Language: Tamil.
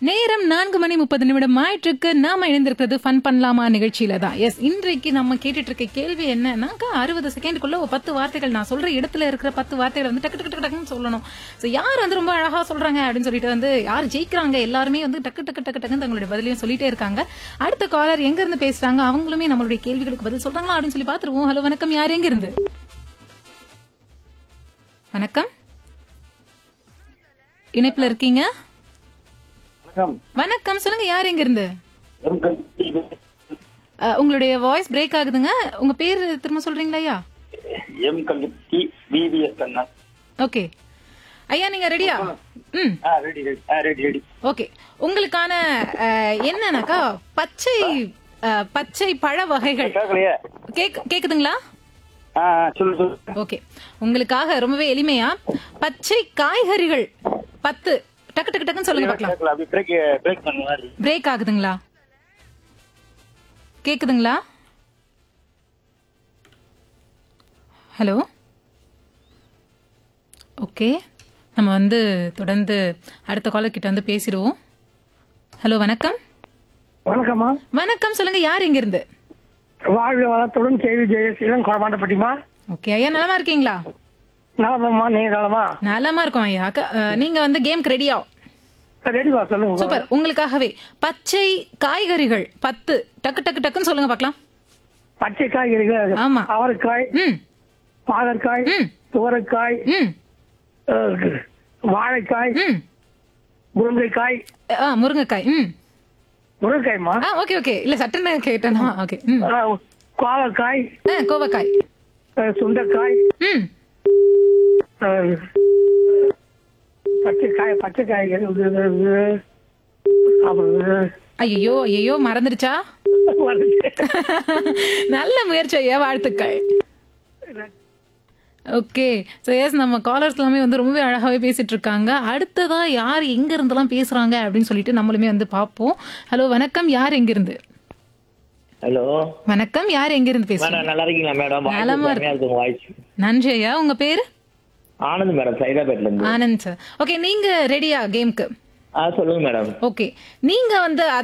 நேரம் நான்கு மணி முப்பது நிமிடம் ஆயிட்டிருக்கு நாம இணைந்திருக்கிறது ஃபன் பண்ணலாமா நிகழ்ச்சியில தான் எஸ் இன்றைக்கு நம்ம கேட்டுட்டு இருக்க கேள்வி என்னன்னாக்கா அறுபது செகண்டுக்குள்ள ஒரு பத்து வார்த்தைகள் நான் சொல்ற இடத்துல இருக்கிற பத்து வார்த்தைகள் வந்து டக்கு டக்கு டக்கு டக்குன்னு சொல்லணும் ஸோ யார் வந்து ரொம்ப அழகா சொல்றாங்க அப்படின்னு சொல்லிட்டு வந்து யார் ஜெயிக்கிறாங்க எல்லாருமே வந்து டக்கு டக்கு டக்கு டக்குன்னு தங்களுடைய பதிலையும் சொல்லிட்டே இருக்காங்க அடுத்த காலர் எங்க இருந்து பேசுறாங்க அவங்களுமே நம்மளுடைய கேள்விகளுக்கு பதில் சொல்றாங்களா அப்படின்னு சொல்லி பாத்துருவோம் ஹலோ வணக்கம் யார் எங்க இருந்து வணக்கம் இணைப்புல இருக்கீங்க வணக்கம் வணக்கம் சொல்லுங்க யார் எங்க இருந்து எம்கல் அஹ், உங்களுடைய வாய்ஸ் பிரேக் ஆகுதுங்க உங்க பேர் திரும்ப சொல்றீங்களா ஐயா எம் கல்வி பிபிஎஸ் கண்ணா ஓகே ஐயா நீங்க ரெடியா ம் ஆ ரெடி ரெடி ஆ ரெடி ரெடி ஓகே உங்களுக்கான அஹ், என்னன்னாக்கா பச்சை அஹ், பச்சை பழ வகைகள் கேட்கலையே கேக் கேக்குதுங்களா ஆ ஆ, சொல்லு சொல்லு ஓகே உங்களுக்காக ரொம்பவே எளிமையா பச்சை காய்கறிகள் பத்து டக்கு டக்கு டக்குன்னு சொல்லுங்க பார்க்கலாம் கேட்கல அப்படி பிரேக் பிரேக் பண்ண மாதிரி பிரேக் ஆகுதுங்களா கேக்குதுங்களா ஹலோ ஓகே நம்ம வந்து தொடர்ந்து அடுத்த காலர் கிட்ட வந்து பேசிடுவோம் ஹலோ வணக்கம் வணக்கம்மா வணக்கம் சொல்லுங்க யார் இங்க இருந்து வாழ்க வளத்துடன் கேள்வி ஜெயசீலன் குழமாட்டப்பட்டிமா ஓகே ஐயா நலமா இருக்கீங்களா நலமா நீங்க நலமா நலமா இருக்கோம் ஐயா அக்கா, அஹ், நீங்க வந்து கேம்க்கு ரெடியா ரெடிவா சொல்லுங்க சூப்பர் உங்களுக்காகவே பச்சை காய்கறிகள் பத்து டக்கு டக்கு டக்குன்னு சொல்லுங்க பார்க்கலாம் பச்சை காய்கறிகள் ஆமா. அவரைக்காய் ம் பாகற்காய் ம். துவரைக்காய் ம் அஹ், வாழைக்காய் ம் முருங்கைக்காய் ஆ முருங்கைக்காய் ம் முருங்கைக்காய்மா ஆ ஓகே ஓகே இல்ல சட்டுன்னு கேட்டேனா ஓகே ம் அஹ், கோவக்காய் ஆ கோவக்காய் அஹ், சுண்டைக்காய் ம் அஹ், பச்சை காய் பச்சை காய்கறி இது, இது, இது. அப்புறம் ஐயோ ஐயோ மறந்துடுச்சா வருது. நல்ல முயற்சி ஐயா வாழ்த்துக்கள் ஓகே ஸோ எஸ் நம்ம காலர்ஸ் எல்லாமே வந்து ரொம்பவே அழகாவே பேசிட்டு இருக்காங்க அடுத்ததா யார் எங்க இருந்தெல்லாம் பேசுறாங்க அப்படின்னு சொல்லிட்டு நம்மளுமே வந்து பார்ப்போம் ஹலோ வணக்கம் யார் எங்க இருந்து ஹலோ வணக்கம் யார் எங்க இருந்து பேசுறீங்க மேடம் நல்லா இருக்கீங்களா மேடம் நலமா செம்மையா இருக்கு உங்க வாய்ஸ் நன்றி ஐயா உங்க பேரு ஆனந்த் மேடம் சைதாபேட்ல இருந்து ஆனந்த் சார் ஓகே நீங்க ரெடியா கேம்க்கு ஆ சொல்லுங்க மேடம் ஓகே நீங்க வந்து